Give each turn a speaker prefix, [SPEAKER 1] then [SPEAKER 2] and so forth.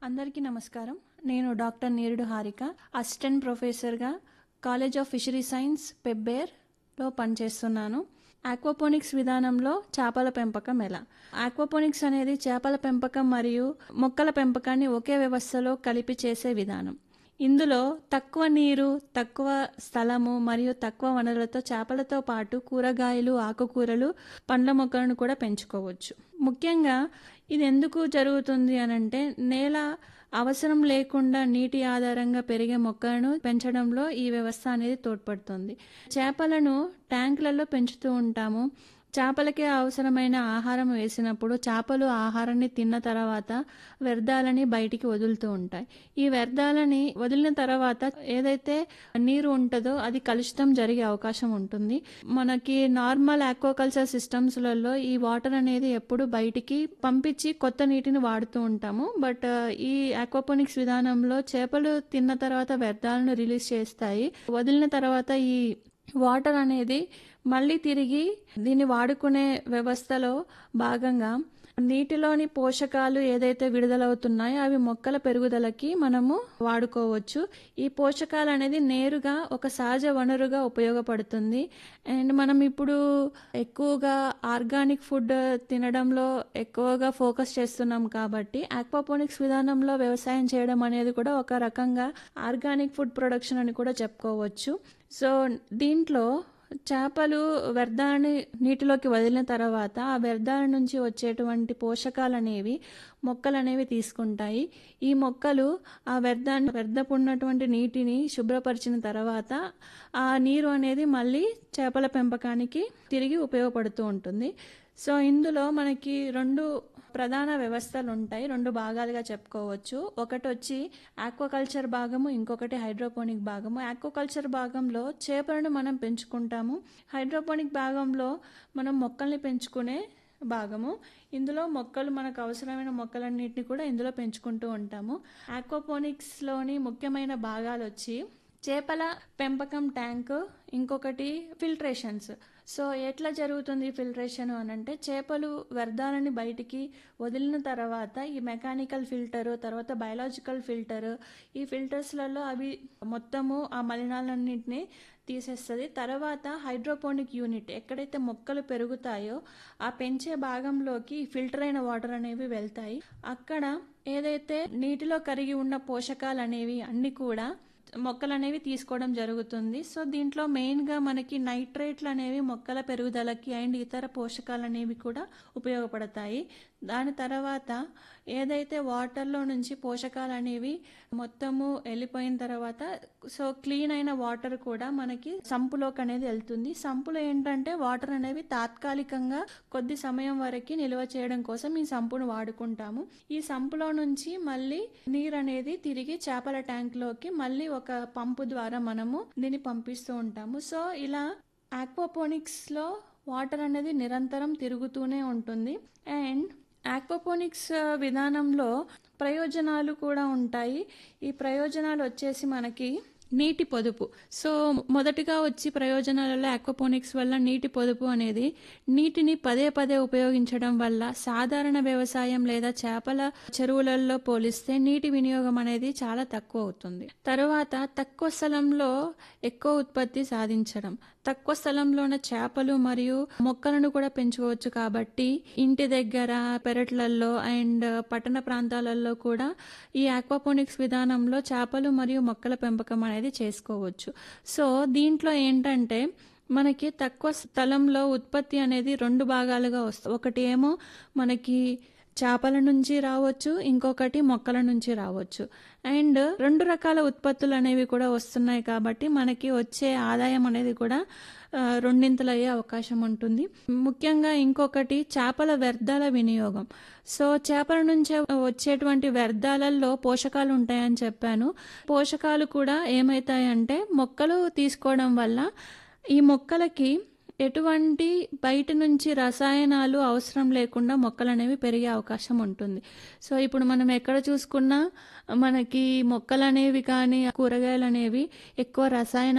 [SPEAKER 1] అందరికీ నమస్కారం నేను డాక్టర్ నీరుడు హారిక అసిస్టెంట్ ప్రొఫెసర్గా కాలేజ్ ఆఫ్ ఫిషరీ సైన్స్ పెబ్బేర్లో పనిచేస్తున్నాను ఆక్వాపోనిక్స్ విధానంలో చేపల పెంపకం ఎలా ఆక్వాపోనిక్స్ అనేది చేపల పెంపకం మరియు మొక్కల పెంపకాన్ని ఒకే వ్యవస్థలో కలిపి చేసే విధానం ఇందులో తక్కువ నీరు తక్కువ స్థలము మరియు తక్కువ వనరులతో చేపలతో పాటు కూరగాయలు ఆకుకూరలు పండ్ల మొక్కలను కూడా పెంచుకోవచ్చు ముఖ్యంగా ఇది ఎందుకు జరుగుతుంది అనంటే నేల అవసరం లేకుండా నీటి ఆధారంగా పెరిగే మొక్కలను పెంచడంలో ఈ వ్యవస్థ అనేది తోడ్పడుతుంది చేపలను ట్యాంకులలో పెంచుతూ ఉంటాము చేపలకి అవసరమైన ఆహారం వేసినప్పుడు చేపలు ఆహారాన్ని తిన్న తర్వాత వ్యర్థాలని బయటికి వదులుతూ ఉంటాయి ఈ వ్యర్థాలని వదిలిన తర్వాత ఏదైతే నీరు ఉంటుందో అది కలుషితం జరిగే అవకాశం ఉంటుంది మనకి నార్మల్ ఆక్వాకల్చర్ సిస్టమ్స్లలో ఈ వాటర్ అనేది ఎప్పుడు బయటికి పంపించి కొత్త నీటిని వాడుతూ ఉంటాము బట్ ఈ ఆక్వాపోనిక్స్ విధానంలో చేపలు తిన్న తర్వాత వ్యర్థాలను రిలీజ్ చేస్తాయి వదిలిన తర్వాత ఈ వాటర్ అనేది మళ్ళీ తిరిగి దీన్ని వాడుకునే వ్యవస్థలో భాగంగా నీటిలోని పోషకాలు ఏదైతే విడుదలవుతున్నాయో అవి మొక్కల పెరుగుదలకి మనము వాడుకోవచ్చు ఈ పోషకాలు అనేది నేరుగా ఒక సహజ వనరుగా ఉపయోగపడుతుంది అండ్ మనం ఇప్పుడు ఎక్కువగా ఆర్గానిక్ ఫుడ్ తినడంలో ఎక్కువగా ఫోకస్ చేస్తున్నాం కాబట్టి ఆక్వాపోనిక్స్ విధానంలో వ్యవసాయం చేయడం అనేది కూడా ఒక రకంగా ఆర్గానిక్ ఫుడ్ ప్రొడక్షన్ అని కూడా చెప్పుకోవచ్చు సో దీంట్లో చేపలు వ్యర్థాలని నీటిలోకి వదిలిన తర్వాత ఆ వ్యర్థాల నుంచి వచ్చేటువంటి పోషకాలు అనేవి మొక్కలు అనేవి తీసుకుంటాయి ఈ మొక్కలు ఆ వ్యర్థాన్ని వ్యర్థపున్నటువంటి నీటిని శుభ్రపరిచిన తర్వాత ఆ నీరు అనేది మళ్ళీ చేపల పెంపకానికి తిరిగి ఉపయోగపడుతూ ఉంటుంది సో ఇందులో మనకి రెండు ప్రధాన వ్యవస్థలు ఉంటాయి రెండు భాగాలుగా చెప్పుకోవచ్చు ఒకటి వచ్చి ఆక్వాకల్చర్ భాగము ఇంకొకటి హైడ్రోపోనిక్ భాగము ఆక్వాకల్చర్ భాగంలో చేపలను మనం పెంచుకుంటాము హైడ్రోపోనిక్ భాగంలో మనం మొక్కల్ని పెంచుకునే భాగము ఇందులో మొక్కలు మనకు అవసరమైన మొక్కలన్నింటినీ కూడా ఇందులో పెంచుకుంటూ ఉంటాము ఆక్వాపోనిక్స్లోని ముఖ్యమైన భాగాలు వచ్చి చేపల పెంపకం ట్యాంక్ ఇంకొకటి ఫిల్ట్రేషన్స్ సో ఎట్లా జరుగుతుంది ఫిల్ట్రేషన్ అని అంటే చేపలు వ్యర్థాలని బయటికి వదిలిన తర్వాత ఈ మెకానికల్ ఫిల్టరు తర్వాత బయలాజికల్ ఫిల్టర్ ఈ ఫిల్టర్స్లలో అవి మొత్తము ఆ మలినాలన్నింటినీ తీసేస్తుంది తర్వాత హైడ్రోపోనిక్ యూనిట్ ఎక్కడైతే మొక్కలు పెరుగుతాయో ఆ పెంచే భాగంలోకి ఫిల్టర్ అయిన వాటర్ అనేవి వెళ్తాయి అక్కడ ఏదైతే నీటిలో కరిగి ఉన్న పోషకాలు అనేవి అన్ని కూడా మొక్కలు అనేవి తీసుకోవడం జరుగుతుంది సో దీంట్లో మెయిన్గా మనకి నైట్రేట్లు అనేవి మొక్కల పెరుగుదలకి అండ్ ఇతర పోషకాలు అనేవి కూడా ఉపయోగపడతాయి దాని తర్వాత ఏదైతే వాటర్లో నుంచి పోషకాలు అనేవి మొత్తము వెళ్ళిపోయిన తర్వాత సో క్లీన్ అయిన వాటర్ కూడా మనకి సంపులోకి అనేది వెళ్తుంది సంపులో ఏంటంటే వాటర్ అనేవి తాత్కాలికంగా కొద్ది సమయం వరకు నిల్వ చేయడం కోసం ఈ సంపును వాడుకుంటాము ఈ సంపులో నుంచి మళ్ళీ నీరు అనేది తిరిగి చేపల ట్యాంక్లోకి మళ్ళీ ఒక పంపు ద్వారా మనము దీన్ని పంపిస్తూ ఉంటాము సో ఇలా ఆక్వాపోనిక్స్లో వాటర్ అనేది నిరంతరం తిరుగుతూనే ఉంటుంది అండ్ ఆక్వాపోనిక్స్ విధానంలో ప్రయోజనాలు కూడా ఉంటాయి ఈ ప్రయోజనాలు వచ్చేసి మనకి నీటి పొదుపు సో మొదటిగా వచ్చి ప్రయోజనాలలో ఆక్వాపోనిక్స్ వల్ల నీటి పొదుపు అనేది నీటిని పదే పదే ఉపయోగించడం వల్ల సాధారణ వ్యవసాయం లేదా చేపల చెరువులలో పోలిస్తే నీటి వినియోగం అనేది చాలా తక్కువ అవుతుంది తరువాత తక్కువ స్థలంలో ఎక్కువ ఉత్పత్తి సాధించడం తక్కువ స్థలంలోన చేపలు మరియు మొక్కలను కూడా పెంచుకోవచ్చు కాబట్టి ఇంటి దగ్గర పెరట్లలో అండ్ పట్టణ ప్రాంతాలలో కూడా ఈ ఆక్వాపోనిక్స్ విధానంలో చేపలు మరియు మొక్కల పెంపకం అనేది చేసుకోవచ్చు సో దీంట్లో ఏంటంటే మనకి తక్కువ స్థలంలో ఉత్పత్తి అనేది రెండు భాగాలుగా వస్తుంది ఒకటి ఏమో మనకి చేపల నుంచి రావచ్చు ఇంకొకటి మొక్కల నుంచి రావచ్చు అండ్ రెండు రకాల ఉత్పత్తులు అనేవి కూడా వస్తున్నాయి కాబట్టి మనకి వచ్చే ఆదాయం అనేది కూడా రెండింతలు అయ్యే అవకాశం ఉంటుంది ముఖ్యంగా ఇంకొకటి చేపల వ్యర్థాల వినియోగం సో చేపల నుంచి వచ్చేటువంటి వ్యర్థాలలో పోషకాలు ఉంటాయని చెప్పాను పోషకాలు కూడా ఏమవుతాయంటే మొక్కలు తీసుకోవడం వల్ల ఈ మొక్కలకి ఎటువంటి బయట నుంచి రసాయనాలు అవసరం లేకుండా మొక్కలు అనేవి పెరిగే అవకాశం ఉంటుంది సో ఇప్పుడు మనం ఎక్కడ చూసుకున్నా మనకి మొక్కలు అనేవి కానీ కూరగాయలు అనేవి ఎక్కువ రసాయన